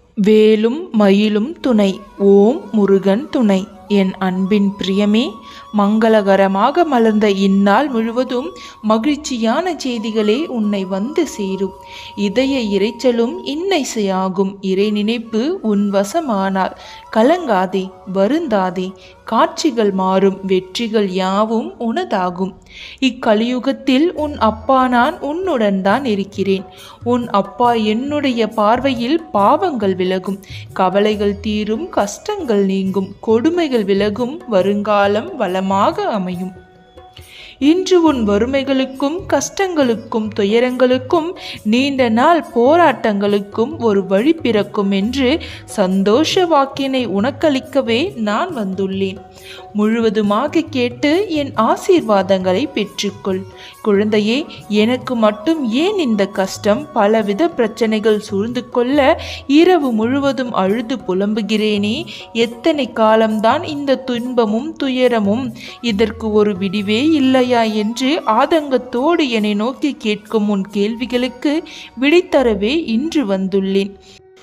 வேலும் மயிலும் துணை ஓம் முருகன் துணை என் அன்பின் பிரியமே மங்களகரமாக மலர்ந்த இந்நாள் முழுவதும் மகிழ்ச்சியான செய்திகளே உன்னை வந்து சேரும் இதய இரைச்சலும் இன்னைசையாகும் இறை நினைப்பு உன் வசமானால் கலங்காதே வருந்தாதே காட்சிகள் மாறும் வெற்றிகள் யாவும் உனதாகும் இக்கலியுகத்தில் உன் அப்பா நான் உன்னுடன் தான் இருக்கிறேன் உன் அப்பா என்னுடைய பார்வையில் பாவங்கள் விலகும் கவலைகள் தீரும் கஷ்டங்கள் நீங்கும் கொடுமைகள் விலகும் வருங்காலம் வளமாக அமையும் இன்று உன் வறுமைகளுக்கும் கஷ்டங்களுக்கும் துயரங்களுக்கும் நீண்ட நாள் போராட்டங்களுக்கும் ஒரு வழி பிறக்கும் என்று சந்தோஷ வாக்கினை உனக்களிக்கவே நான் வந்துள்ளேன் முழுவதுமாக கேட்டு என் ஆசீர்வாதங்களை பெற்றுக்கொள் குழந்தையே எனக்கு மட்டும் ஏன் இந்த கஷ்டம் பலவித பிரச்சனைகள் சூழ்ந்து கொள்ள இரவு முழுவதும் அழுது புலம்புகிறேனே எத்தனை காலம்தான் இந்த துன்பமும் துயரமும் இதற்கு ஒரு விடிவே இல்லையா என்று ஆதங்கத்தோடு என்னை நோக்கி கேட்கும் உன் கேள்விகளுக்கு விடை தரவே இன்று வந்துள்ளேன்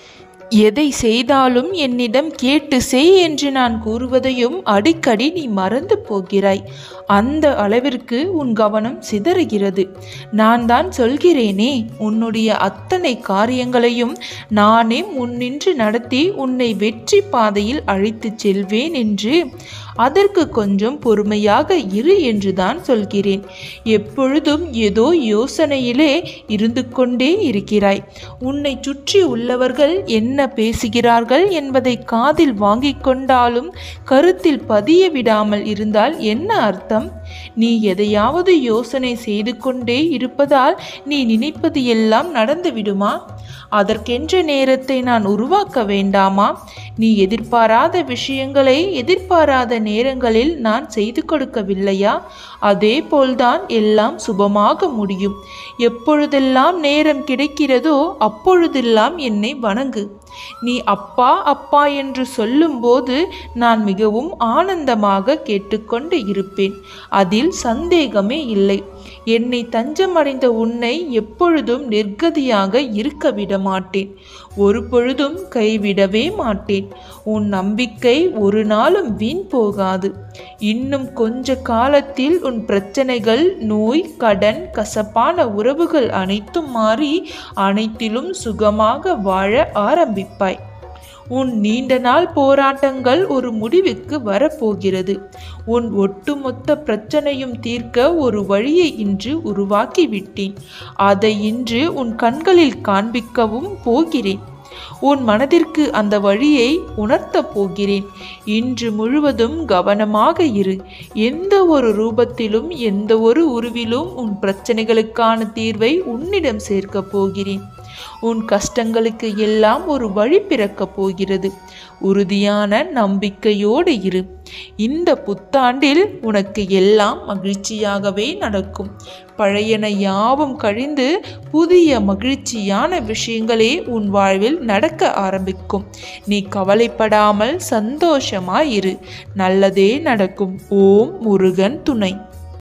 எதை செய்தாலும் என்னிடம் கேட்டு செய் என்று நான் கூறுவதையும் அடிக்கடி நீ மறந்து போகிறாய் அந்த அளவிற்கு உன் கவனம் சிதறுகிறது நான் தான் சொல்கிறேனே உன்னுடைய அத்தனை காரியங்களையும் நானே முன்னின்று நடத்தி உன்னை வெற்றி பாதையில் அழைத்துச் செல்வேன் என்று அதற்கு கொஞ்சம் பொறுமையாக இரு என்றுதான் சொல்கிறேன் எப்பொழுதும் ஏதோ யோசனையிலே இருந்து கொண்டே இருக்கிறாய் உன்னை சுற்றி உள்ளவர்கள் என்ன பேசுகிறார்கள் என்பதை காதில் வாங்கிக் கொண்டாலும் கருத்தில் பதிய விடாமல் இருந்தால் என்ன அர்த்தம் நீ எதையாவது யோசனை செய்து கொண்டே இருப்பதால் நீ நினைப்பது எல்லாம் நடந்துவிடுமா அதற்கென்ற நேரத்தை நான் உருவாக்க வேண்டாமா நீ எதிர்பாராத விஷயங்களை எதிர்பாராத நேரங்களில் நான் செய்து கொடுக்கவில்லையா அதே போல்தான் எல்லாம் சுபமாக முடியும் எப்பொழுதெல்லாம் நேரம் கிடைக்கிறதோ அப்பொழுதெல்லாம் என்னை வணங்கு நீ அப்பா அப்பா என்று சொல்லும்போது நான் மிகவும் ஆனந்தமாக கேட்டுக்கொண்டு இருப்பேன் அதில் சந்தேகமே இல்லை என்னை தஞ்சமடைந்த உன்னை எப்பொழுதும் நிர்கதியாக இருக்க விட மாட்டேன் ஒரு பொழுதும் கைவிடவே மாட்டேன் உன் நம்பிக்கை ஒரு நாளும் வீண் போகாது இன்னும் கொஞ்ச காலத்தில் உன் பிரச்சனைகள் நோய் கடன் கசப்பான உறவுகள் அனைத்தும் மாறி அனைத்திலும் சுகமாக வாழ ஆரம்பிப்பாய் உன் நீண்ட நாள் போராட்டங்கள் ஒரு முடிவுக்கு வரப்போகிறது உன் ஒட்டுமொத்த பிரச்சனையும் தீர்க்க ஒரு வழியை இன்று உருவாக்கி விட்டேன் அதை இன்று உன் கண்களில் காண்பிக்கவும் போகிறேன் உன் மனதிற்கு அந்த வழியை உணர்த்தப் போகிறேன் இன்று முழுவதும் கவனமாக இரு எந்த ஒரு ரூபத்திலும் எந்த ஒரு உருவிலும் உன் பிரச்சனைகளுக்கான தீர்வை உன்னிடம் சேர்க்கப் போகிறேன் உன் கஷ்டங்களுக்கு எல்லாம் ஒரு வழி பிறக்கப் போகிறது உறுதியான நம்பிக்கையோடு இரு இந்த புத்தாண்டில் உனக்கு எல்லாம் மகிழ்ச்சியாகவே நடக்கும் பழையன யாவும் கழிந்து புதிய மகிழ்ச்சியான விஷயங்களே உன் வாழ்வில் நடக்க ஆரம்பிக்கும் நீ கவலைப்படாமல் சந்தோஷமாயிரு நல்லதே நடக்கும் ஓம் முருகன் துணை